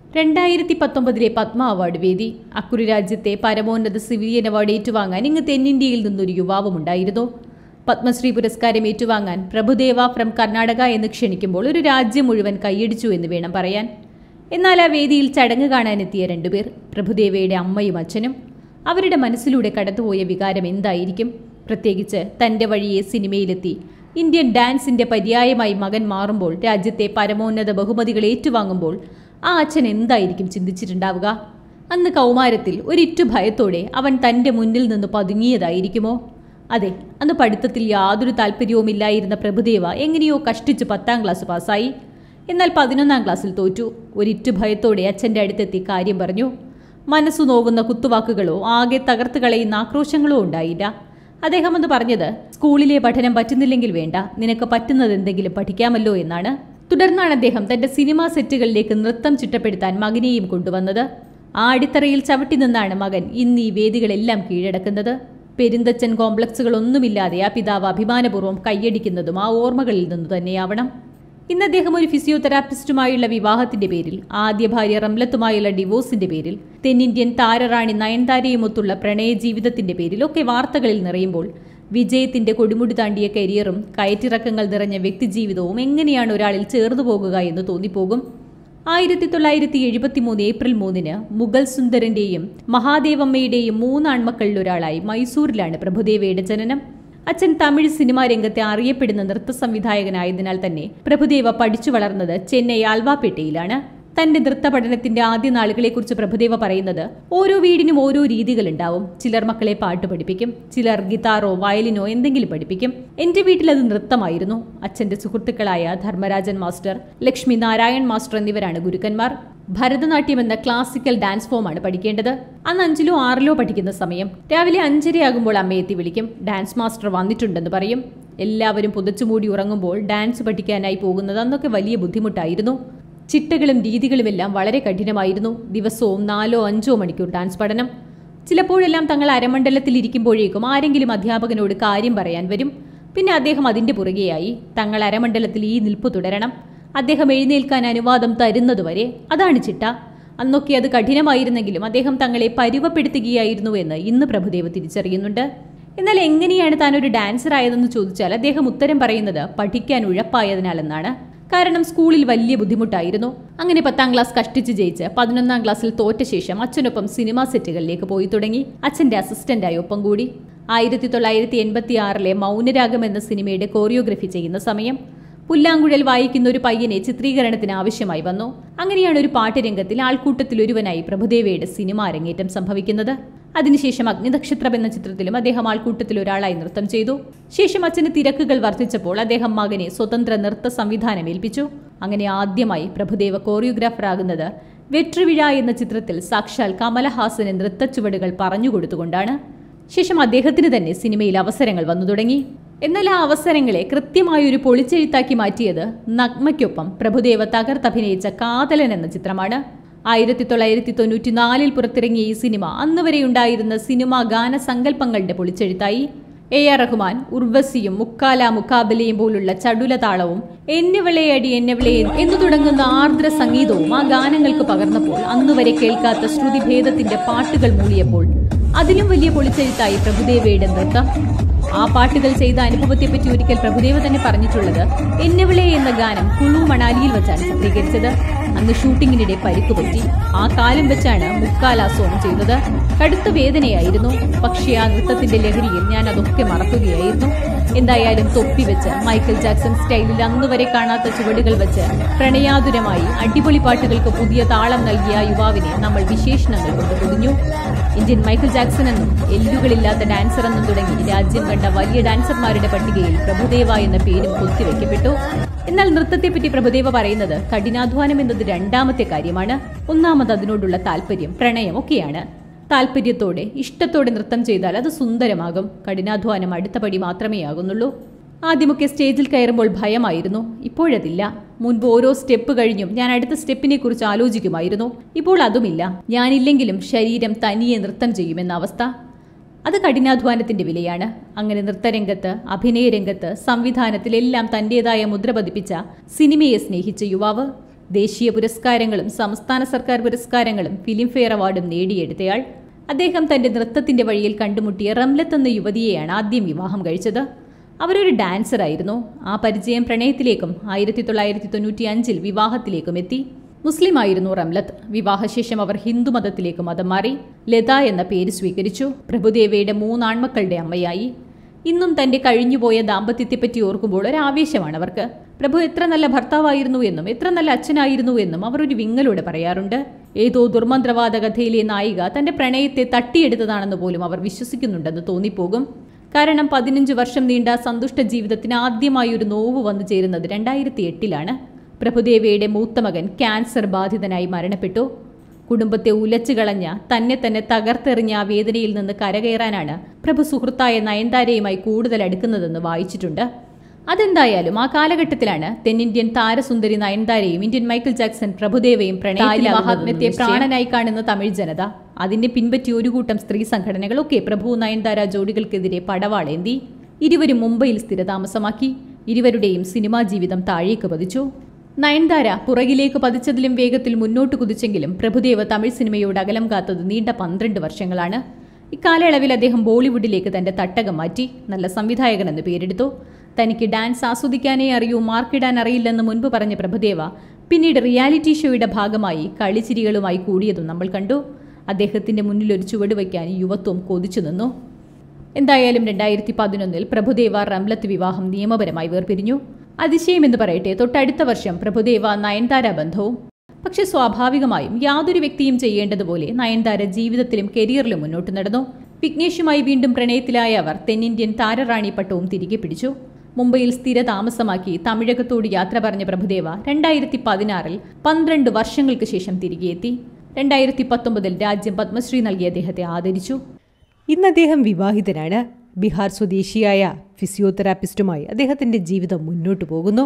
രണ്ടായിരത്തി പത്തൊമ്പതിലെ പത്മ അവാർഡ് വേദി അക്കുറി രാജ്യത്തെ പരമോന്നത സിവിലിയൻ അവാർഡ് ഏറ്റുവാങ്ങാൻ ഇങ്ങ് തെന്നിന്ത്യയിൽ നിന്നൊരു യുവാവുമുണ്ടായിരുന്നു പത്മശ്രീ പുരസ്കാരം ഏറ്റുവാങ്ങാൻ പ്രഭുദേവ ഫ്രം കർണാടക എന്ന് ക്ഷണിക്കുമ്പോൾ ഒരു രാജ്യം മുഴുവൻ കൈയടിച്ചു എന്ന് വേണം പറയാൻ എന്നാൽ ആ വേദിയിൽ ചടങ്ങ് കാണാനെത്തിയ രണ്ടുപേർ പ്രഭുദേവയുടെ അമ്മയും അച്ഛനും അവരുടെ മനസ്സിലൂടെ കടന്നുപോയ വികാരം എന്തായിരിക്കും പ്രത്യേകിച്ച് തന്റെ വഴിയെ സിനിമയിലെത്തി ഇന്ത്യൻ ഡാൻസിന്റെ പര്യായമായി മകൻ മാറുമ്പോൾ രാജ്യത്തെ പരമോന്നത ബഹുമതികൾ ഏറ്റുവാങ്ങുമ്പോൾ ആ അച്ഛൻ എന്തായിരിക്കും ചിന്തിച്ചിട്ടുണ്ടാവുക അന്ന് കൗമാരത്തിൽ ഒരിറ്റു ഭയത്തോടെ അവൻ തന്റെ മുന്നിൽ നിന്ന് പതുങ്ങിയതായിരിക്കുമോ അതെ അന്ന് പഠിത്തത്തിൽ യാതൊരു താല്പര്യവുമില്ലായിരുന്ന പ്രഭുദേവ എങ്ങനെയോ കഷ്ടിച്ച് പത്താം ക്ലാസ് പാസ്സായി എന്നാൽ പതിനൊന്നാം ക്ലാസ്സിൽ തോറ്റു ഒരിറ്റു ഭയത്തോടെ അച്ഛൻ്റെ അടുത്തെത്തി കാര്യം പറഞ്ഞു മനസ്സു നോവുന്ന കുത്തുവാക്കുകളോ ആകെ തകർത്ത് കളയുന്ന ആക്രോശങ്ങളോ ഉണ്ടായില്ല അദ്ദേഹം എന്ന് പറഞ്ഞത് സ്കൂളിലെ പഠനം പറ്റുന്നില്ലെങ്കിൽ വേണ്ട നിനക്ക് പറ്റുന്നത് എന്തെങ്കിലും പഠിക്കാമല്ലോ എന്നാണ് തുടർന്നാണ് അദ്ദേഹം തന്റെ സിനിമാ സെറ്റുകളിലേക്ക് നൃത്തം ചിട്ടപ്പെടുത്താൻ മകനെയും കൊണ്ടുവന്നത് ആ അടിത്തറയിൽ ചവിട്ടി നിന്നാണ് മകൻ ഇന്ന് ഈ വേദികളെല്ലാം കീഴടക്കുന്നത് പെരുന്തച്ചൻ കോംപ്ലക്സുകളൊന്നുമില്ലാതെ ആ പിതാവ് അഭിമാനപൂർവ്വം കൈയടിക്കുന്നതും ആ ഓർമ്മകളിൽ നിന്ന് തന്നെയാവണം ഇന്ന് അദ്ദേഹം ഒരു ഫിസിയോതെറാപ്പിസ്റ്റുമായുള്ള വിവാഹത്തിന്റെ പേരിൽ ആദ്യ ഭാര്യ റംലത്തുമായുള്ള ഡിവോഴ്സിന്റെ പേരിൽ തെന്നിന്ത്യൻ താരറാണി നയൻതാരയുമൊത്തുള്ള പ്രണയ ജീവിതത്തിന്റെ പേരിൽ ഒക്കെ വാർത്തകളിൽ നിറയുമ്പോൾ വിജയത്തിന്റെ കൊടുമുടി താണ്ടിയ കരിയറും കയറ്റിറക്കങ്ങൾ നിറഞ്ഞ വ്യക്തിജീവിതവും എങ്ങനെയാണ് ഒരാളിൽ ചേർന്നു പോകുക എന്ന് തോന്നിപ്പോകും ആയിരത്തി തൊള്ളായിരത്തി എഴുപത്തി മൂന്ന് ഏപ്രിൽ മൂന്നിന് മുഗൾ സുന്ദരന്റെയും മഹാദേവമ്മയുടെയും മൂന്ന് ആൺമക്കളിൽ ഒരാളായി മൈസൂരിലാണ് പ്രഭുദേവയുടെ ജനനം അച്ഛൻ തമിഴ് സിനിമാ രംഗത്തെ അറിയപ്പെടുന്ന നൃത്ത സംവിധായകനായതിനാൽ തന്നെ പ്രഭുദേവ പഠിച്ചു വളർന്നത് ചെന്നൈ ആൽവാപേട്ടയിലാണ് തന്റെ നൃത്ത പഠനത്തിന്റെ ആദ്യ നാളുകളെക്കുറിച്ച് പ്രഭുദേവ പറയുന്നത് ഓരോ വീടിനും ഓരോ രീതികളുണ്ടാവും ചിലർ മക്കളെ പാട്ട് പഠിപ്പിക്കും ചിലർ ഗിത്താറോ വയലിനോ എന്തെങ്കിലും പഠിപ്പിക്കും എന്റെ വീട്ടിൽ അത് നൃത്തമായിരുന്നു അച്ഛന്റെ സുഹൃത്തുക്കളായ ധർമ്മരാജൻ മാസ്റ്റർ ലക്ഷ്മി നാരായൺ മാസ്റ്റർ എന്നിവരാണ് ഗുരുക്കന്മാർ ഭരതനാട്യം എന്ന ക്ലാസിക്കൽ ഡാൻസ് ഫോമാണ് പഠിക്കേണ്ടത് അന്ന് അഞ്ചിലോ ആറിലോ പഠിക്കുന്ന സമയം രാവിലെ അഞ്ചരയാകുമ്പോൾ അമ്മയെത്തി വിളിക്കും ഡാൻസ് മാസ്റ്റർ വന്നിട്ടുണ്ടെന്ന് പറയും എല്ലാവരും പുതച്ചുമൂടി ഉറങ്ങുമ്പോൾ ഡാൻസ് പഠിക്കാനായി പോകുന്നത് അന്നൊക്കെ വലിയ ബുദ്ധിമുട്ടായിരുന്നു ചിട്ടകളും രീതികളുമെല്ലാം വളരെ കഠിനമായിരുന്നു ദിവസവും നാലോ അഞ്ചോ മണിക്കൂർ ഡാൻസ് പഠനം ചിലപ്പോഴെല്ലാം തങ്ങൾ അരമണ്ഡലത്തിൽ ഇരിക്കുമ്പോഴേക്കും ആരെങ്കിലും അധ്യാപകനോട് കാര്യം പറയാൻ വരും പിന്നെ അദ്ദേഹം അതിന്റെ പുറകെയായി തങ്ങൾ അരമണ്ഡലത്തിൽ ഈ നിൽപ്പ് തുടരണം അദ്ദേഹം എഴുന്നേൽക്കാൻ അനുവാദം തരുന്നതുവരെ അതാണ് ചിട്ട അന്നൊക്കെ അത് കഠിനമായിരുന്നെങ്കിലും അദ്ദേഹം തങ്ങളെ പരുവപ്പെടുത്തുകയായിരുന്നു എന്ന് ഇന്ന് പ്രഭുദേവ് തിരിച്ചറിയുന്നുണ്ട് എന്നാൽ എങ്ങനെയാണ് താൻ ഒരു ഡാൻസർ ആയതെന്ന് ചോദിച്ചാൽ അദ്ദേഹം ഉത്തരം പറയുന്നത് പഠിക്കാൻ ഉഴപ്പായതിനാലെന്നാണ് കാരണം സ്കൂളിൽ വലിയ ബുദ്ധിമുട്ടായിരുന്നു അങ്ങനെ പത്താം ക്ലാസ് കഷ്ടിച്ച് ജയിച്ച് പതിനൊന്നാം ക്ലാസ്സിൽ തോറ്റ ശേഷം അച്ഛനൊപ്പം സിനിമാ സെറ്റുകളിലേക്ക് പോയി തുടങ്ങി അച്ഛന്റെ അസിസ്റ്റന്റായി ഒപ്പം കൂടി ആയിരത്തി തൊള്ളായിരത്തി എൺപത്തി ആറിലെ മൗനരാഗം എന്ന സിനിമയുടെ കോറിയോഗ്രഫി ചെയ്യുന്ന സമയം പുല്ലാങ്കുഴൽ വായിക്കുന്ന ഒരു പയ്യനെ ചിത്രീകരണത്തിന് ആവശ്യമായി വന്നു അങ്ങനെയാണ് ഒരു പാട്ടുരംഗത്തിൽ ആൾക്കൂട്ടത്തിൽ ഒരുവനായി പ്രഭുദേവയുടെ സിനിമ അരങ്ങേറ്റം സംഭവിക്കുന്നത് അതിനുശേഷം അഗ്നിനക്ഷത്രം എന്ന ചിത്രത്തിലും അദ്ദേഹം ആൾക്കൂട്ടത്തിൽ ഒരാളായി നൃത്തം ചെയ്തു ശേഷം അച്ഛന് തിരക്കുകൾ വർദ്ധിച്ചപ്പോൾ അദ്ദേഹം മകനെ സ്വതന്ത്ര നൃത്ത സംവിധാനം ഏൽപ്പിച്ചു അങ്ങനെ ആദ്യമായി പ്രഭുദേവ കോറിയോഗ്രാഫറാകുന്നത് വെട്രിവിഴ എന്ന ചിത്രത്തിൽ സാക്ഷാൽ കമലഹാസന് നൃത്തച്ചുവടുകൾ പറഞ്ഞുകൊടുത്തുകൊണ്ടാണ് ശേഷം അദ്ദേഹത്തിന് തന്നെ സിനിമയിൽ അവസരങ്ങൾ വന്നു തുടങ്ങി എന്നാൽ ആ അവസരങ്ങളെ കൃത്യമായൊരു പൊളിച്ചെഴുത്താക്കി മാറ്റിയത് നഗ്മയ്ക്കൊപ്പം പ്രഭുദേവ തകർത്തഭിനയിച്ച കാതലൻ എന്ന ചിത്രമാണ് ആയിരത്തി തൊള്ളായിരത്തി തൊണ്ണൂറ്റി നാലിൽ പുറത്തിറങ്ങിയ ഈ സിനിമ അന്ന് വരെ ഉണ്ടായിരുന്ന സിനിമാ ഗാന സങ്കല്പങ്ങളുടെ പൊളിച്ചെഴുത്തായി എ ആർ റഹ്മാൻ ഉർവശിയും മുക്കാല മുക്കാബലയും പോലുള്ള ചടുല താളവും എന്നുവിളയടി എന്നുവിളെ എന്നു തുടങ്ങുന്ന ആർദ്ര സംഗീതവും ആ ഗാനങ്ങൾക്ക് പകർന്നപ്പോൾ അന്നുവരെ കേൾക്കാത്ത ശ്രുതിഭേദത്തിന്റെ പാട്ടുകൾ മൂളിയപ്പോൾ അതിലും വലിയ പൊളിച്ചെഴുത്തായി പ്രഭുദേവയുടെ നൃത്തം ആ പാട്ടുകൾ ചെയ്ത അനുഭവത്തെപ്പറ്റി ഒരിക്കൽ പ്രഭുദേവ തന്നെ പറഞ്ഞിട്ടുള്ളത് എന്നുവിളെ എന്ന ഗാനം കുളു മണാലിയിൽ വെച്ചാണ് ചിത്രീകരിച്ചത് അന്ന് ഷൂട്ടിങ്ങിനിടെ പരിക്ക് പറ്റി ആ കാലം വെച്ചാണ് മുക്കാല സോങ് ചെയ്തത് കടുത്ത വേദനയായിരുന്നു പക്ഷേ ആ നൃത്തത്തിന്റെ ലഹരിയിൽ ഞാൻ അതൊക്കെ മറക്കുകയായിരുന്നു എന്തായാലും തൊപ്പി വെച്ച് മൈക്കൽ ജാക്സൺ സ്റ്റൈലിൽ അന്നുവരെ കാണാത്ത ചുവടുകൾ വെച്ച് പ്രണയാതുരമായി അടിപൊളി പാട്ടുകൾക്ക് പുതിയ താളം നൽകിയ ആ യുവാവിനെ നമ്മൾ വിശേഷണങ്ങൾ കൊണ്ട് പൊതിഞ്ഞു ഇന്ത്യൻ മൈക്കൽ ജാക്സൺ എന്നും എല്ലുകളില്ലാത്ത ഡാൻസർ എന്നും തുടങ്ങി രാജ്യം കണ്ട വലിയ ഡാൻസർമാരുടെ പട്ടികയിൽ പ്രഭുദേവ എന്ന പേരും കൊത്തിവെക്കപ്പെട്ടു എന്നാൽ നൃത്തത്തെപ്പറ്റി പ്രഭുദേവ പറയുന്നത് കഠിനാധ്വാനം എന്നത് രണ്ടാമത്തെ കാര്യമാണ് ഒന്നാമത് അതിനോടുള്ള താല്പര്യം പ്രണയം ഒക്കെയാണ് താല്പര്യത്തോടെ ഇഷ്ടത്തോടെ നൃത്തം ചെയ്താൽ അത് സുന്ദരമാകും കഠിനാധ്വാനം അടുത്ത പടി മാത്രമേ ആകുന്നുള്ളൂ ആദ്യമൊക്കെ സ്റ്റേജിൽ കയറുമ്പോൾ ഭയമായിരുന്നു ഇപ്പോഴതില്ല മുൻപ് ഓരോ സ്റ്റെപ്പ് കഴിഞ്ഞും ഞാൻ അടുത്ത സ്റ്റെപ്പിനെ കുറിച്ച് ആലോചിക്കുമായിരുന്നു ഇപ്പോൾ അതുമില്ല ഞാനില്ലെങ്കിലും ശരീരം തനിയെ നൃത്തം ചെയ്യുമെന്ന അവസ്ഥ അത് കഠിനാധ്വാനത്തിന്റെ വിലയാണ് അങ്ങനെ നൃത്തരംഗത്ത് അഭിനയരംഗത്ത് സംവിധാനത്തിലെല്ലാം തന്റേതായ മുദ്ര പതിപ്പിച്ച സിനിമയെ സ്നേഹിച്ച യുവാവ് ദേശീയ പുരസ്കാരങ്ങളും സംസ്ഥാന സർക്കാർ പുരസ്കാരങ്ങളും ഫിലിംഫെയർ അവാർഡും നേടിയെടുത്തയാൾ അദ്ദേഹം തന്റെ നൃത്തത്തിന്റെ വഴിയിൽ കണ്ടുമുട്ടിയ റംലത്ത് എന്ന യുവതിയെയാണ് ആദ്യം വിവാഹം കഴിച്ചത് അവരൊരു ഡാൻസറായിരുന്നു ആ പരിചയം പ്രണയത്തിലേക്കും ആയിരത്തി തൊള്ളായിരത്തി തൊണ്ണൂറ്റി അഞ്ചിൽ വിവാഹത്തിലേക്കും എത്തി മുസ്ലിം ആയിരുന്നു റംലത്ത് വിവാഹശേഷം അവർ ഹിന്ദു മതത്തിലേക്ക് മതം മാറി ലത എന്ന പേര് സ്വീകരിച്ചു പ്രഭുദേവയുടെ മൂന്നാൺമക്കളുടെ അമ്മയായി ഇന്നും തന്റെ കഴിഞ്ഞുപോയ ദാമ്പത്യത്തെപ്പറ്റി ഓർക്കുമ്പോൾ ഒരു ആവേശമാണ് അവർക്ക് പ്രഭു എത്ര നല്ല ഭർത്താവായിരുന്നു എന്നും എത്ര നല്ല അച്ഛനായിരുന്നു എന്നും അവർ ഒരു വിങ്ങലോടെ പറയാറുണ്ട് ഏതോ ദുർമന്ത്രവാദ കഥയിലെ നായിക തന്റെ പ്രണയത്തെ തട്ടിയെടുത്തതാണെന്ന് പോലും അവർ വിശ്വസിക്കുന്നുണ്ടെന്ന് തോന്നിപ്പോകും കാരണം പതിനഞ്ച് വർഷം നീണ്ട സന്തുഷ്ട ജീവിതത്തിന് ആദ്യമായി ഒരു നോവ് വന്നു ചേരുന്നത് രണ്ടായിരത്തി എട്ടിലാണ് പ്രഭുദേവയുടെ മൂത്ത മകൻ ക്യാൻസർ ബാധിതനായി മരണപ്പെട്ടു കുടുംബത്തെ ഉലച്ചു കളഞ്ഞ തന്നെ തന്നെ തകർത്തെറിഞ്ഞ ആ വേദനയിൽ നിന്ന് കരകയറാനാണ് പ്രഭു സുഹൃത്തായ നയൻതാരയുമായി കൂടുതൽ അടുക്കുന്നതെന്ന് വായിച്ചിട്ടുണ്ട് അതെന്തായാലും ആ കാലഘട്ടത്തിലാണ് തെന്നിന്ത്യൻ താരസുന്ദരി നയൻതാരയും ഇന്ത്യൻ മൈക്കിൾ ജാക്സൺ പ്രഭുദേവയും പ്രണയത്തിൽ മഹാത്മ്യത്തെ പ്രാണനായി കാണുന്ന തമിഴ് ജനത അതിനെ പിൻപറ്റി ഒരു കൂട്ടം സ്ത്രീ സംഘടനകളൊക്കെ പ്രഭു നയൻതാര ജോഡികൾക്കെതിരെ പടവാളേന്തി ഇരുവരും മുംബൈയിൽ സ്ഥിരതാമസമാക്കി ഇരുവരുടെയും സിനിമാ ജീവിതം താഴേക്ക് പതിച്ചു നയൻതാര പുറകിലേക്ക് പതിച്ചതിലും വേഗത്തിൽ മുന്നോട്ട് കുതിച്ചെങ്കിലും പ്രഭുദേവ തമിഴ് സിനിമയോട് അകലം കാത്തത് നീണ്ട പന്ത്രണ്ട് വർഷങ്ങളാണ് ഇക്കാലയളവിൽ അദ്ദേഹം ബോളിവുഡിലേക്ക് തന്റെ തട്ടകം മാറ്റി നല്ല സംവിധായകൻ എന്ന് പേരെടുത്തു തനിക്ക് ഡാൻസ് ആസ്വദിക്കാനേ അറിയൂ മാർക്കിടാൻ അറിയില്ലെന്ന് മുൻപ് പറഞ്ഞ പ്രഭുദേവ പിന്നീട് റിയാലിറ്റി ഷോയുടെ ഭാഗമായി കളിച്ചിരികളുമായി കൂടിയതും നമ്മൾ കണ്ടു അദ്ദേഹത്തിന്റെ മുന്നിൽ ഒരു ചുവട് വയ്ക്കാൻ യുവത്വം കൊതിച്ചു നിന്നു എന്തായാലും രണ്ടായിരത്തി പതിനൊന്നിൽ പ്രഭുദേവ റംലത്ത് വിവാഹം നിയമപരമായി വേർപിരിഞ്ഞു അതിശയമെന്ന് പറയട്ടെ തൊട്ടടുത്ത വർഷം പ്രഭുദേവ നയൻതാര ബന്ധവും പക്ഷെ സ്വാഭാവികമായും യാതൊരു വ്യക്തിയും ചെയ്യേണ്ടതുപോലെ നയൻതാര ജീവിതത്തിലും കരിയറിലും മുന്നോട്ട് നടന്നു വിഘ്നേഷുമായി വീണ്ടും പ്രണയത്തിലായ അവർ തെന്നിന്ത്യൻ താരറാണി പട്ടവും തിരികെ പിടിച്ചു മുംബൈയിൽ സ്ഥിര താമസമാക്കി തമിഴകത്തോട് യാത്ര പറഞ്ഞ പ്രഭുദേവ രണ്ടായിരത്തി പതിനാറിൽ പന്ത്രണ്ട് വർഷങ്ങൾക്ക് ശേഷം തിരികെ എത്തി രണ്ടായിരത്തി പത്തൊമ്പതിൽ രാജ്യം പത്മശ്രീ നൽകി അദ്ദേഹത്തെ ആദരിച്ചു ഇന്ന് അദ്ദേഹം വിവാഹിതനാണ് ബീഹാർ സ്വദേശിയായ ഫിസിയോതെറാപ്പിസ്റ്റുമായി അദ്ദേഹത്തിൻ്റെ ജീവിതം മുന്നോട്ട് പോകുന്നു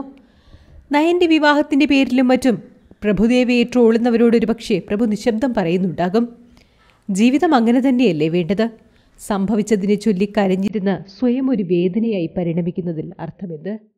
നയൻ്റെ വിവാഹത്തിൻ്റെ പേരിലും മറ്റും പ്രഭുദേവയെ ട്രോളുന്നവരോട് ഒരു പക്ഷേ പ്രഭു നിശബ്ദം പറയുന്നുണ്ടാകും ജീവിതം അങ്ങനെ തന്നെയല്ലേ വേണ്ടത് സംഭവിച്ചതിനെ ചൊല്ലി കരഞ്ഞിരുന്ന് സ്വയം ഒരു വേദനയായി പരിണമിക്കുന്നതിൽ അർത്ഥമെന്ത്